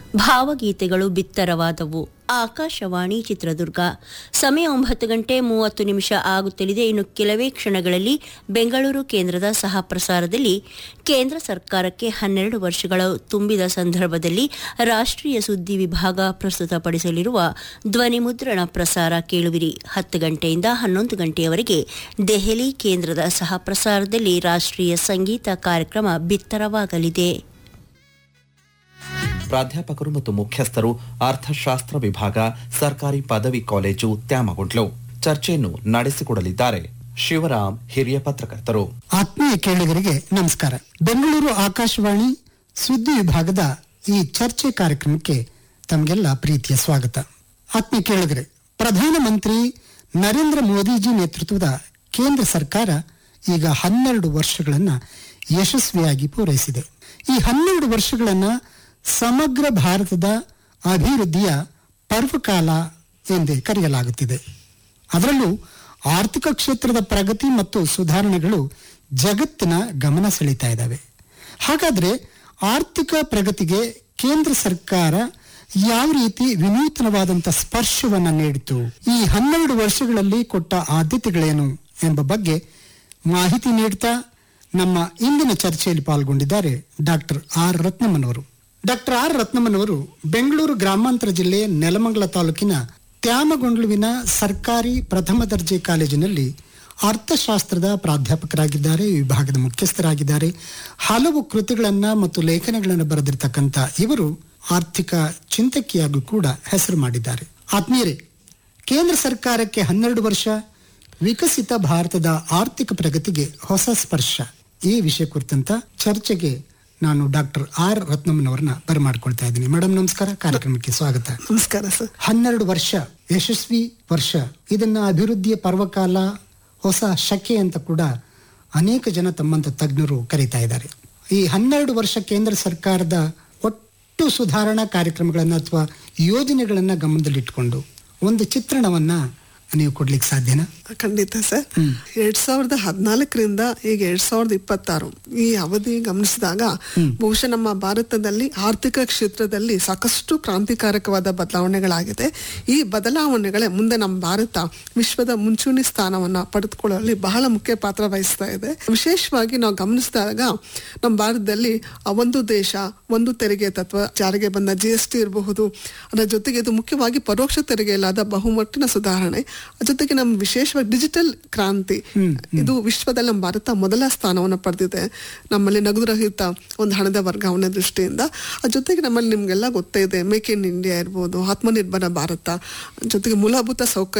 ಭಾವಗೀತೆಗಳು ಬಿತ್ತರವಾದವು ಆಕಾಶವಾಣಿ ಚಿತ್ರದುರ್ಗ ಸಮಯ ಒಂಬತ್ತು ಗಂಟೆ ಮೂವತ್ತು ನಿಮಿಷ ಆಗುತ್ತಲಿದೆ ಇನ್ನು ಕೆಲವೇ ಕ್ಷಣಗಳಲ್ಲಿ ಬೆಂಗಳೂರು ಕೇಂದ್ರದ ಸಹ ಪ್ರಸಾರದಲ್ಲಿ ಕೇಂದ್ರ ಸರ್ಕಾರಕ್ಕೆ ಹನ್ನೆರಡು ವರ್ಷಗಳ ತುಂಬಿದ ಸಂದರ್ಭದಲ್ಲಿ ರಾಷ್ಟ್ರೀಯ ಸುದ್ದಿ ವಿಭಾಗ ಪ್ರಸ್ತುತಪಡಿಸಲಿರುವ ಧ್ವನಿಮುದ್ರಣ ಪ್ರಸಾರ ಕೇಳುವಿರಿ ಹತ್ತು ಗಂಟೆಯಿಂದ ಹನ್ನೊಂದು ಗಂಟೆಯವರೆಗೆ ದೆಹಲಿ ಕೇಂದ್ರದ ಸಹ ಪ್ರಸಾರದಲ್ಲಿ ರಾಷ್ಟ್ರೀಯ ಸಂಗೀತ ಕಾರ್ಯಕ್ರಮ ಬಿತ್ತರವಾಗಲಿದೆ ಪ್ರಾಧ್ಯಾಪಕರು ಮತ್ತು ಮುಖ್ಯಸ್ಥರು ಅರ್ಥಶಾಸ್ತ್ರ ವಿಭಾಗ ಸರ್ಕಾರಿ ಪದವಿ ಕಾಲೇಜು ತ್ಯಾಮಗುಂಡ್ಲು ಚರ್ಚೆಯನ್ನು ನಡೆಸಿಕೊಡಲಿದ್ದಾರೆ ಶಿವರಾಮ್ ಹಿರಿಯ ಪತ್ರಕರ್ತರು ಆತ್ಮೀಯ ಕೇಳುಗರಿಗೆ ನಮಸ್ಕಾರ ಬೆಂಗಳೂರು ಆಕಾಶವಾಣಿ ಸುದ್ದಿ ವಿಭಾಗದ ಈ ಚರ್ಚೆ ಕಾರ್ಯಕ್ರಮಕ್ಕೆ ತಮಗೆಲ್ಲ ಪ್ರೀತಿಯ ಸ್ವಾಗತ ಆತ್ಮೀಯ ಕೇಳುಗರೆ ಪ್ರಧಾನಮಂತ್ರಿ ನರೇಂದ್ರ ಮೋದಿಜಿ ನೇತೃತ್ವದ ಕೇಂದ್ರ ಸರ್ಕಾರ ಈಗ ಹನ್ನೆರಡು ವರ್ಷಗಳನ್ನ ಯಶಸ್ವಿಯಾಗಿ ಪೂರೈಸಿದೆ ಈ ಹನ್ನೆರಡು ವರ್ಷಗಳನ್ನ ಸಮಗ್ರ ಭಾರತದ ಅಭಿವೃದ್ಧಿಯ ಪರ್ವಕಾಲ ಎಂದೇ ಕರೆಯಲಾಗುತ್ತಿದೆ ಅದರಲ್ಲೂ ಆರ್ಥಿಕ ಕ್ಷೇತ್ರದ ಪ್ರಗತಿ ಮತ್ತು ಸುಧಾರಣೆಗಳು ಜಗತ್ತಿನ ಗಮನ ಸೆಳೀತಾ ಇದ್ದಾವೆ ಹಾಗಾದ್ರೆ ಆರ್ಥಿಕ ಪ್ರಗತಿಗೆ ಕೇಂದ್ರ ಸರ್ಕಾರ ಯಾವ ರೀತಿ ವಿನೂತನವಾದಂಥ ಸ್ಪರ್ಶವನ್ನ ನೀಡಿತು ಈ ಹನ್ನೆರಡು ವರ್ಷಗಳಲ್ಲಿ ಕೊಟ್ಟ ಆದ್ಯತೆಗಳೇನು ಎಂಬ ಬಗ್ಗೆ ಮಾಹಿತಿ ನೀಡ್ತಾ ನಮ್ಮ ಇಂದಿನ ಚರ್ಚೆಯಲ್ಲಿ ಪಾಲ್ಗೊಂಡಿದ್ದಾರೆ ಡಾಕ್ಟರ್ ಆರ್ ರತ್ನಮ್ಮನವರು ಡಾಕ್ಟರ್ ಆರ್ ರತ್ನಮ್ಮನವರು ಬೆಂಗಳೂರು ಗ್ರಾಮಾಂತರ ಜಿಲ್ಲೆ ನೆಲಮಂಗಲ ತಾಲೂಕಿನ ತ್ಯಾಮಗೊಂಡ್ಲುವಿನ ಸರ್ಕಾರಿ ಪ್ರಥಮ ದರ್ಜೆ ಕಾಲೇಜಿನಲ್ಲಿ ಅರ್ಥಶಾಸ್ತ್ರದ ಪ್ರಾಧ್ಯಾಪಕರಾಗಿದ್ದಾರೆ ವಿಭಾಗದ ಮುಖ್ಯಸ್ಥರಾಗಿದ್ದಾರೆ ಹಲವು ಕೃತಿಗಳನ್ನ ಮತ್ತು ಲೇಖನಗಳನ್ನು ಬರೆದಿರ್ತಕ್ಕಂಥ ಇವರು ಆರ್ಥಿಕ ಚಿಂತಕಿಯಾಗೂ ಕೂಡ ಹೆಸರು ಮಾಡಿದ್ದಾರೆ ಆತ್ಮೀಯರೇ ಕೇಂದ್ರ ಸರ್ಕಾರಕ್ಕೆ ಹನ್ನೆರಡು ವರ್ಷ ವಿಕಸಿತ ಭಾರತದ ಆರ್ಥಿಕ ಪ್ರಗತಿಗೆ ಹೊಸ ಸ್ಪರ್ಶ ಈ ವಿಷಯ ಕುರಿತಂತ ಚರ್ಚೆಗೆ ನಾನು ಡಾಕ್ಟರ್ ಆರ್ ರತ್ನಮ್ಮನವರನ್ನ ಬರಮಾಡ್ಕೊಳ್ತಾ ಇದ್ದೀನಿ ಮೇಡಮ್ ನಮಸ್ಕಾರ ಕಾರ್ಯಕ್ರಮಕ್ಕೆ ಸ್ವಾಗತ ನಮಸ್ಕಾರ ಸರ್ ಹನ್ನೆರಡು ವರ್ಷ ಯಶಸ್ವಿ ವರ್ಷ ಇದನ್ನ ಅಭಿವೃದ್ಧಿಯ ಪರ್ವಕಾಲ ಹೊಸ ಶಕೆ ಅಂತ ಕೂಡ ಅನೇಕ ಜನ ತಮ್ಮಂತ ತಜ್ಞರು ಕರೀತಾ ಇದ್ದಾರೆ ಈ ಹನ್ನೆರಡು ವರ್ಷ ಕೇಂದ್ರ ಸರ್ಕಾರದ ಒಟ್ಟು ಸುಧಾರಣಾ ಕಾರ್ಯಕ್ರಮಗಳನ್ನ ಅಥವಾ ಯೋಜನೆಗಳನ್ನ ಗಮನದಲ್ಲಿಟ್ಟುಕೊಂಡು ಒಂದು ಚಿತ್ರಣವನ್ನ ನೀವು ಕೊಡ್ಲಿಕ್ಕೆ ಸಾಧ್ಯನಾ ಖಂಡಿತ ಸರ್ ಎರಡ್ ಸಾವಿರದ ಹದಿನಾಲ್ಕರಿಂದ ಈಗ ಎರಡ್ ಸಾವಿರದ ಇಪ್ಪತ್ತಾರು ಈ ಅವಧಿ ಗಮನಿಸಿದಾಗ ಬಹುಶಃ ನಮ್ಮ ಭಾರತದಲ್ಲಿ ಆರ್ಥಿಕ ಕ್ಷೇತ್ರದಲ್ಲಿ ಸಾಕಷ್ಟು ಕ್ರಾಂತಿಕಾರಕವಾದ ಬದಲಾವಣೆಗಳಾಗಿದೆ ಈ ಬದಲಾವಣೆಗಳೇ ಮುಂದೆ ನಮ್ಮ ಭಾರತ ವಿಶ್ವದ ಮುಂಚೂಣಿ ಸ್ಥಾನವನ್ನ ಪಡೆದುಕೊಳ್ಳುವಲ್ಲಿ ಬಹಳ ಮುಖ್ಯ ಪಾತ್ರ ವಹಿಸ್ತಾ ಇದೆ ವಿಶೇಷವಾಗಿ ನಾವು ಗಮನಿಸಿದಾಗ ನಮ್ಮ ಭಾರತದಲ್ಲಿ ಆ ಒಂದು ದೇಶ ಒಂದು ತೆರಿಗೆ ತತ್ವ ಜಾರಿಗೆ ಬಂದ ಜಿ ಎಸ್ ಟಿ ಇರಬಹುದು ಅದರ ಜೊತೆಗೆ ಇದು ಮುಖ್ಯವಾಗಿ ಪರೋಕ್ಷ ತೆರಿಗೆಯಲ್ಲಾದ ಬಹುಮಟ್ಟಿನ ಸುಧಾರಣೆ ಜೊತೆಗೆ ನಮ್ಮ ವಿಶೇಷವಾಗಿ ಡಿಜಿಟಲ್ ಕ್ರಾಂತಿ ಇದು ವಿಶ್ವದಲ್ಲಿ ನಮ್ಮ ಭಾರತ ಮೊದಲ ಸ್ಥಾನವನ್ನು ಪಡೆದಿದೆ ನಮ್ಮಲ್ಲಿ ನಗದು ರಹಿತ ಒಂದು ಹಣದ ವರ್ಗಾವಣೆ ದೃಷ್ಟಿಯಿಂದ ಅದ್ರ ಜೊತೆಗೆ ನಮ್ಮಲ್ಲಿ ನಿಮ್ಗೆಲ್ಲ ಗೊತ್ತೇ ಇದೆ ಮೇಕ್ ಇನ್ ಇಂಡಿಯಾ ಇರ್ಬೋದು ಆತ್ಮನಿರ್ಭರ ಭಾರತ ಜೊತೆಗೆ ಮೂಲಭೂತ ಸೌಕರ್ಯ